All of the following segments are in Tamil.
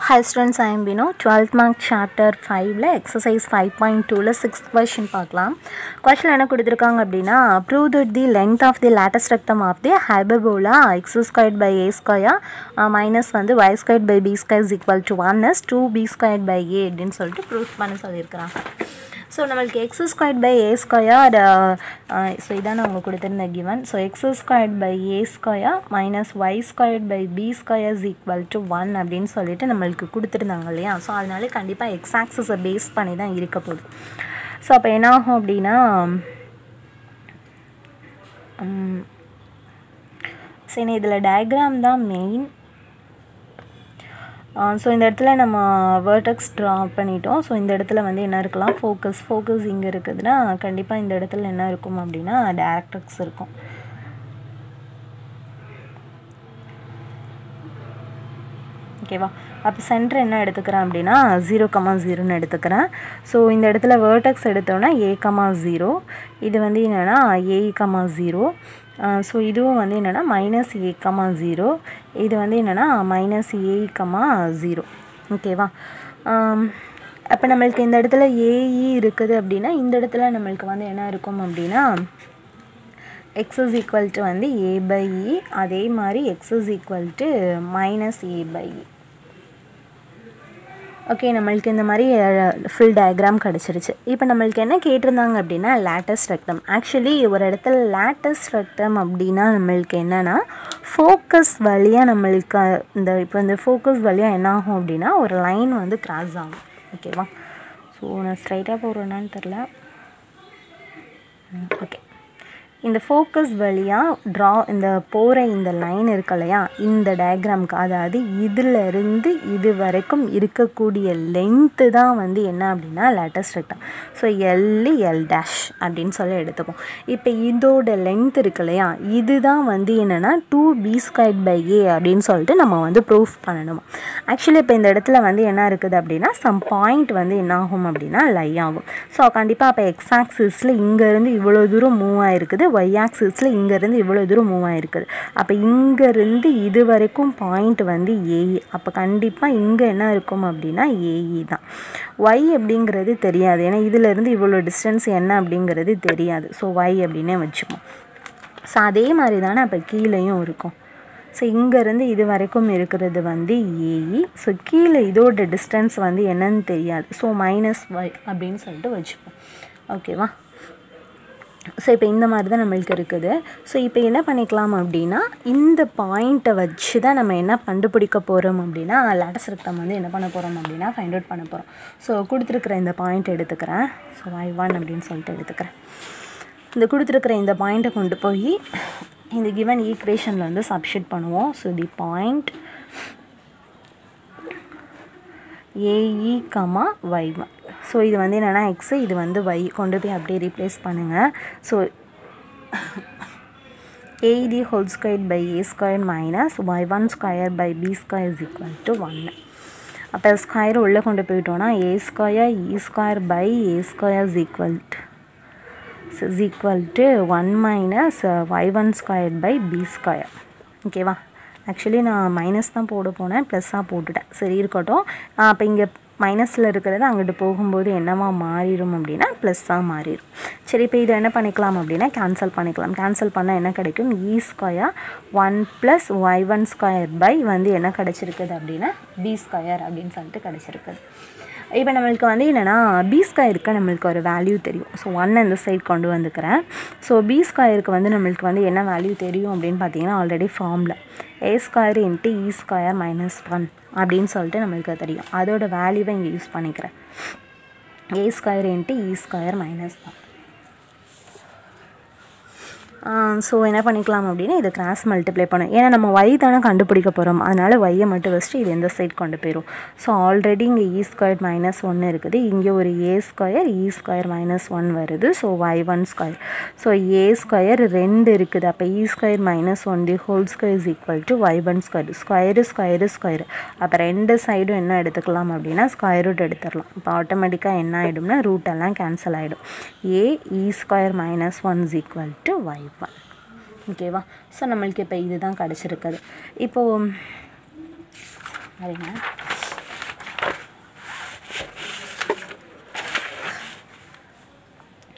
Hi students, I am Bino. 12th mark chapter 5ல exercise 5.2ல 6th question பார்க்கலாம் question என்ன கொடுத்துருக்காங்க அப்படின்னா prove that the length of the lattice rectum of the hyperbola x squared by a square uh, minus வந்து y squared by b square is equal to 1 is 2b squared by a அப்படின்னு சொல்லிட்டு ப்ரூஃப் பண்ண சொல்லியிருக்கிறாங்க ஸோ நம்மளுக்கு x squared by a square so இதான் அவங்க கொடுத்துருந்த given so x squared by a square minus y squared by b square is equal to one அப்படின்னு சொல்லிட்டு நம்மளுக்கு கொடுத்துருந்தாங்க இல்லையா ஸோ அதனால கண்டிப்பாக எக்ஸ் ஆக்சஸை பேஸ் பண்ணி தான் இருக்க போகுது ஸோ அப்போ என்ன ஆகும் அப்படின்னா சரி இதில் டயக்ராம் தான் மெயின் ஸோ இந்த இடத்துல நம்ம வேர்டெக்ஸ் ட்ரா பண்ணிட்டோம் ஸோ இந்த இடத்துல வந்து என்ன இருக்கலாம் ஃபோக்கஸ் ஃபோக்கஸ் இங்கே இருக்குதுன்னா கண்டிப்பாக இந்த இடத்துல என்ன இருக்கும் அப்படின்னா டேரக்டக்ஸ் இருக்கும் ஓகேவா அப்போ சென்டர் என்ன எடுத்துக்கிறேன் அப்படின்னா ஜீரோ கமா ஜீரோன்னு எடுத்துக்கிறேன் ஸோ இந்த இடத்துல வேர்டெக்ஸ் எடுத்தோன்னா ஏ கமா ஜீரோ இது வந்து என்னென்னா ஏ கமா ஜீரோ ஸோ இதுவும் வந்து என்னென்னா மைனஸ் ஏ கமா ஜீரோ இது வந்து என்னென்னா மைனஸ் ஏ கமா ஜீரோ ஓகேவா அப்போ நம்மளுக்கு இந்த இடத்துல ஏஇ இருக்குது அப்படின்னா இந்த இடத்துல நம்மளுக்கு வந்து என்ன இருக்கும் அப்படின்னா எக்ஸ் இஸ் ஈக்குவல் டு வந்து ஏ பை இ அதே மாதிரி x is equal to minus a by e okay நம்மளுக்கு இந்த மாதிரி ஃபுல் டயக்ராம் கிடச்சிருச்சு இப்போ நம்மளுக்கு என்ன கேட்டிருந்தாங்க அப்படின்னா லேட்டஸ் ரெக்டம் ஆக்சுவலி ஒரு இடத்துல லேட்டஸ் ரெக்டம் அப்படின்னா நம்மளுக்கு என்னென்னா ஃபோக்கஸ் வழியாக நம்மளுக்கு இந்த இப்போ இந்த ஃபோக்கஸ் வழியாக என்ன ஆகும் அப்படின்னா ஒரு லைன் வந்து கிராஸ் ஆகும் ஓகேவா ஸோ நான் ஸ்ட்ரைட்டாக போகிறேன்னான்னு தெரில ஓகே இந்த ஃபோக்கஸ் வழியாக ட்ரா இந்த போகிற இந்த லைன் இருக்கு இல்லையா இந்த டயக்ராம்க்கு அதாவது இதிலிருந்து இது வரைக்கும் இருக்கக்கூடிய லென்த்து தான் வந்து என்ன அப்படின்னா latus rectum so L L dash அப்படின்னு சொல்லி எடுத்துப்போம் இப்போ இதோட லென்த் இருக்கு இல்லையா இதுதான் வந்து என்னென்னா two b square by a அப்படின்னு சொல்லிட்டு நம்ம வந்து ப்ரூஃப் பண்ணணும் ஆக்சுவலி இப்போ இந்த இடத்துல வந்து என்ன இருக்குது அப்படின்னா சம் பாயிண்ட் வந்து என்ன ஆகும் அப்படின்னா லை ஆகும் ஸோ கண்டிப்பாக அப்போ எக்ஸ் ஆக்சிஸில் இங்கேருந்து இவ்வளோ தூரம் மூவ் ஆகிருக்குது ஒய் ஆக்சிஸில் இங்கேருந்து இவ்வளோ தூரம் மூவ் ஆகிருக்குது அப்போ இங்கேருந்து இது வரைக்கும் பாயிண்ட் வந்து ஏஇ அப்போ கண்டிப்பாக இங்கே என்ன இருக்கும் அப்படின்னா ஏஇ தான் ஒய் அப்படிங்கிறது தெரியாது ஏன்னா இதிலேருந்து இவ்வளோ டிஸ்டன்ஸ் என்ன அப்படிங்கிறது தெரியாது ஸோ ஒய் அப்படின்னே வச்சுப்போம் ஸோ அதே மாதிரி தானே அப்போ கீழேயும் இருக்கும் ஸோ இங்கேருந்து இது வரைக்கும் இருக்கிறது வந்து ஏஇ ஸோ கீழே இதோட டிஸ்டன்ஸ் வந்து என்னன்னு தெரியாது ஸோ மைனஸ் ஒய் அப்படின்னு சொல்லிட்டு வச்சுப்போம் ஓகேவா ஸோ இப்போ இந்த மாதிரி தான் நம்மளுக்கு இருக்குது ஸோ இப்போ என்ன பண்ணிக்கலாம் அப்படின்னா இந்த பாயிண்ட்டை வச்சு தான் நம்ம என்ன கண்டுபிடிக்க போகிறோம் அப்படின்னா லேட்டஸ் ரெக்டம் வந்து என்ன பண்ண போகிறோம் அப்படின்னா ஃபைண்ட் அவுட் பண்ண போகிறோம் ஸோ கொடுத்துருக்குற இந்த பாயிண்ட் எடுத்துக்கிறேன் ஸோ ஐ ஒன் அப்படின்னு சொல்லிட்டு எடுத்துக்கிறேன் இந்த கொடுத்துருக்குற இந்த பாயிண்ட்டை கொண்டு போய் இந்த கிவன் ஈக்குவேஷனில் வந்து சப்ஷிட் பண்ணுவோம் so the point a e comma y one so இது வந்து என்னென்னா எக்ஸு இது வந்து ஒய் கொண்டு போய் அப்படியே ரீப்ளேஸ் பண்ணுங்கள் so a e whole square by a square minus y one square by b square is equal to ஒன்று அப்போ ஸ்கொயர் உள்ளே கொண்டு போயிட்டோன்னா a square e square by a square is equal to is equal to one minus y one square by b square ஓகேவா ஆக்சுவலி நான் மைனஸ் தான் போட போனேன் ப்ளஸ்ஸாக போட்டுட்டேன் சரி இருக்கட்டும் அப்போ இங்கே மைனஸில் இருக்கிறது அங்கிட்டு போகும்போது என்னவா மாறிடும் அப்படின்னா ப்ளஸ்ஸாக மாறிடும் சரி இப்போ இதை என்ன பண்ணிக்கலாம் அப்படின்னா கேன்சல் பண்ணிக்கலாம் கேன்சல் பண்ணால் என்ன கிடைக்கும் e square one plus y one square by வந்து என்ன கிடச்சிருக்குது அப்படின்னா பி ஸ்கொயர் அப்படின்னு சொல்லிட்டு கிடச்சிருக்குது இப்போ நம்மளுக்கு வந்து என்னென்னா பி ஸ்கொயருக்கு நம்மளுக்கு ஒரு வேல்யூ தெரியும் ஸோ ஒன் இந்த சைட் கொண்டு வந்துக்கிறேன் ஸோ பி ஸ்கொயருக்கு வந்து நம்மளுக்கு வந்து என்ன வேல்யூ தெரியும் அப்படின்னு பார்த்தீங்கன்னா ஆல்ரெடி ஃபார்மில் a square into e square minus one அப்படின்னு சொல்லிட்டு நம்மளுக்கு தெரியும் அதோட வேல்யூவை இங்கே யூஸ் பண்ணிக்கிறேன் a square into e square minus one so என்ன பண்ணிக்கலாம் அப்படின்னா இதை கிராஸ் மல்டிப்ளை பண்ணும் ஏன்னா நம்ம ஒய் தானே கண்டுபிடிக்க போகிறோம் அதனால் ஒய்யை மட்டும் வச்சுட்டு இது எந்த சைட் கொண்டு போயிடும் ஸோ ஆல்ரெடி இங்கே இ ஸ்கொயர் மைனஸ் ஒன்று இருக்குது இங்கே ஒரு a square e square minus one வருது so y one square so a square ரெண்டு இருக்குது அப்போ e square minus one the whole square is equal to y one square square square square அப்போ ரெண்டு சைடும் என்ன எடுத்துக்கலாம் அப்படின்னா ஸ்கொயர் ரூட் எடுத்துடலாம் இப்போ ஆட்டோமேட்டிக்காக என்ன ஆகிடும்னா ரூட் எல்லாம் கேன்சல் ஆகிடும் a e square minus one is equal to y one ஓகேவா ஸோ நம்மளுக்கு இப்போ இதுதான் கிடச்சிருக்குது இப்போது சரிங்க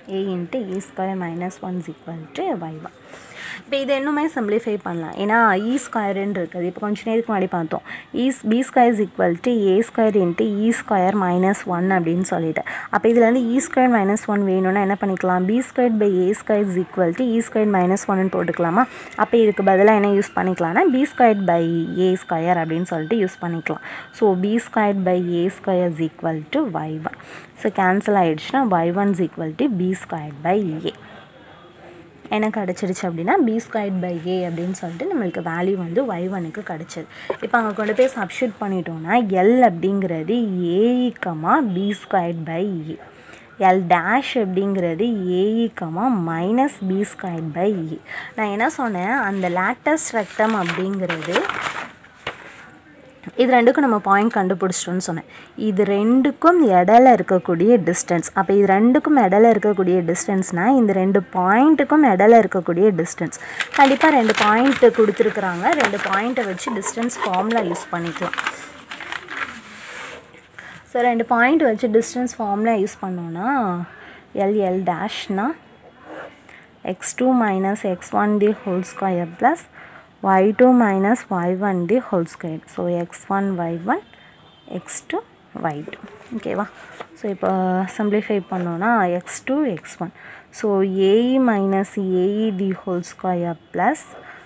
a into a square minus one is equal to y one இப்போ இது இன்னுமே சிம்பிளிஃபை பண்ணலாம் ஏன்னா இ ஸ்கொயருன்னு இருக்குது இப்போ கொஞ்சம் நேரத்துக்கு முன்னாடி பார்த்தோம் is b square is equal to a square into e square minus one அப்படின்னு சொல்லிட்டு அப்போ இதில் வந்து இ ஸ்கொயர் மைனஸ் ஒன் வேணும்னா என்ன பண்ணிக்கலாம் b square by a square is equal to e square minus ஒன்னு போட்டுக்கலாமா அப்போ இதுக்கு பதிலாக என்ன யூஸ் பண்ணிக்கலாம்னா b square by a square அப்படின்னு சொல்லிட்டு யூஸ் பண்ணிக்கலாம் so b square by a square is equal to y one so cancel ஆகிடுச்சுன்னா y one is equal to b square by a எனக்கு கிடச்சிருச்சு அப்படின்னா பி ஸ்கொயர் பை ஏ அப்படின்னு சொல்லிட்டு நம்மளுக்கு வேல்யூ வந்து ஒய் ஒனுக்கு கிடச்சிது இப்போ அங்கே கொண்டு போய் சப்ஸ்டியூட் பண்ணிட்டோம்னா எல் அப்படிங்கிறது a e comma b square by a L dash அப்படிங்கிறது a e comma minus b square by a நான் என்ன சொன்னேன் அந்த லேட்டஸ்ட் ரெக்டம் அப்படிங்கிறது இது ரெண்டுக்கும் நம்ம பாயிண்ட் கண்டுபிடிச்சிட்டோம்னு சொன்னேன் இது ரெண்டுக்கும் இடையில இருக்கக்கூடிய டிஸ்டன்ஸ் அப்போ இது ரெண்டுக்கும் இடையில இருக்கக்கூடிய டிஸ்டன்ஸ்னால் இந்த ரெண்டு பாயிண்ட்டுக்கும் இடையில இருக்கக்கூடிய டிஸ்டன்ஸ் கண்டிப்பாக ரெண்டு பாயிண்ட் கொடுத்துருக்குறாங்க ரெண்டு பாயிண்ட்டை வச்சு டிஸ்டன்ஸ் ஃபார்முலா யூஸ் பண்ணிக்கலாம் ஸோ ரெண்டு பாயிண்ட் வச்சு டிஸ்டன்ஸ் ஃபார்முலா யூஸ் பண்ணோன்னா எல்எல் டேஷ்னா x two minus x one the whole square plus y2 minus y1 the whole square so x1 y1 x2 y2 ஓகேவா ஸோ இப்போ சிம்பிளிஃபை பண்ணோன்னா x two x one so a minus a the whole square plus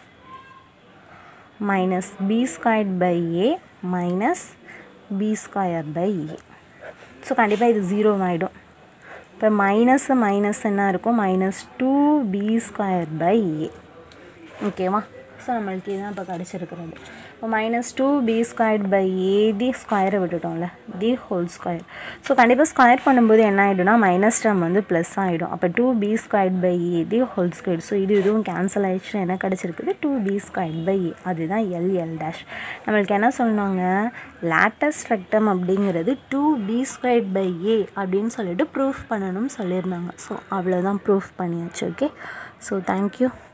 minus b square by a minus b square by a so கண்டிப்பாக இது ஜீரோ ஆகிடும் இப்போ மைனஸ் மைனஸ் என்ன இருக்கும் minus two b square by a ஓகேவா ஸோ நம்மளுக்கு இதுதான் இப்போ கிடச்சிருக்கிறது இப்போ minus two b square by a the ஸ்கொயரை விட்டுட்டோம்ல தி ஹோல் ஸ்கொயர் ஸோ கண்டிப்பாக ஸ்கொயர் பண்ணும்போது என்ன ஆகிடும்னா மைனஸ் டேம் வந்து ப்ளஸ் ஆகிடும் அப்போ two b square by a the whole square so இது இதுவும் கேன்சல் ஆகிடுச்சுன்னா என்ன கிடச்சிருக்குது two b square by a அதுதான் எல் எல் டேஷ் நம்மளுக்கு என்ன சொன்னாங்க லேட்டஸ்ட் ரெக்டம் அப்படிங்கிறது two b square by a அப்படின்னு சொல்லிட்டு ப்ரூஃப் பண்ணணும்னு சொல்லியிருந்தாங்க ஸோ அவ்வளோதான் ப்ரூஃப் பண்ணியாச்சு ஓகே ஸோ தேங்க்யூ